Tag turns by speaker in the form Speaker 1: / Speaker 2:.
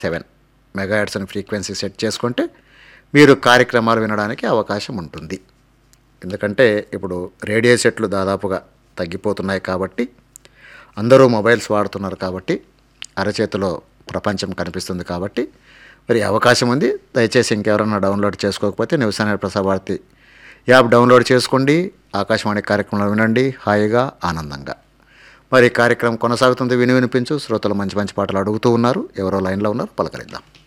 Speaker 1: seven megahertz అని frequency set చేసుకుంటే మీరు కార్యక్రమాలు వినడానికి అవకాశం ఉంటుంది ఎందుకంటే ఇప్పుడు రేడియో సెట్లు దాదాపుగా తగ్గిపోతున్నాయి కాబట్టి అందరూ మొబైల్స్ వాడుతున్నారు కాబట్టి అరచేతిలో ప్రపంచం కనిపిస్తుంది కాబట్టి మరి అవకాశం ఉంది దయచేసి ఇంకెవరన్నా డౌన్లోడ్ చేసుకోకపోతే న్యూస్ అనేది ప్రసారభారతి యాప్ డౌన్లోడ్ చేసుకోండి ఆకాశవాణి కార్యక్రమాలు వినండి హాయిగా ఆనందంగా మరి ఈ కార్యక్రమం కొనసాగుతుంది విని వినిపించు శ్రోతలు మంచి మంచి పాటలు అడుగుతూ ఉన్నారు ఎవరో లైన్లో ఉన్నారు పలకరిద్దాం